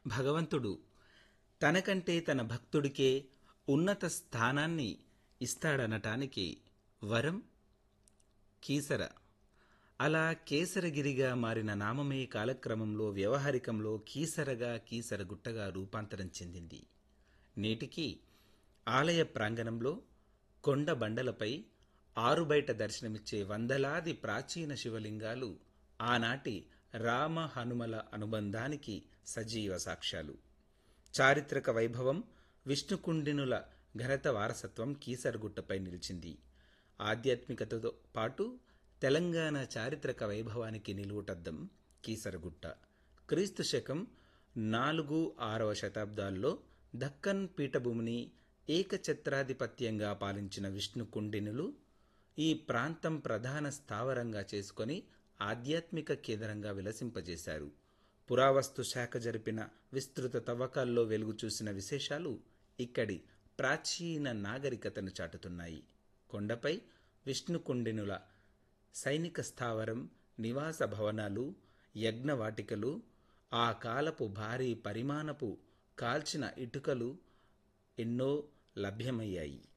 భగవంతుడు తనకంటే తన భక్తుడికే ఉన్నత స్థానాన్ని ఇస్తాడనటానికి వరం కీసర అలా కేసరగిరిగా మారిన నామమే కాలక్రమంలో వ్యవహారికంలో కీసరగా కీసరగుట్టగా రూపాంతరం చెందింది నేటికి ఆలయ ప్రాంగణంలో కొండ బండలపై ఆరుబయట దర్శనమిచ్చే వందలాది ప్రాచీన శివలింగాలు ఆనాటి రామ హనుమల అనుబంధానికి సజీవ సాక్ష్యాలు చారిత్రక వైభవం విష్ణుకుండినుల ఘనత వారసత్వం కీసరగుట్టపై నిలిచింది ఆధ్యాత్మికతతో పాటు తెలంగాణ చారిత్రక వైభవానికి నిలువుటద్దం కీసరగుట్ట క్రీస్తు శకం నాలుగు ఆరవ శతాబ్దాల్లో దక్కన్ పీఠభూమిని ఏకఛత్రాధిపత్యంగా పాలించిన విష్ణుకుండినులు ఈ ప్రాంతం ప్రధాన స్థావరంగా చేసుకొని ఆధ్యాత్మిక కేంద్రంగా విలసింపజేశారు పురావస్తు శాఖ జరిపిన విస్తృత తవ్వకాల్లో వెలుగు చూసిన విశేషాలు ఇక్కడి ప్రాచీన నాగరికతను చాటుతున్నాయి కొండపై విష్ణుకుండినుల సైనిక స్థావరం నివాస భవనాలు యజ్ఞవాటికలు ఆ కాలపు భారీ పరిమాణపు కాల్చిన ఇటుకలు ఎన్నో లభ్యమయ్యాయి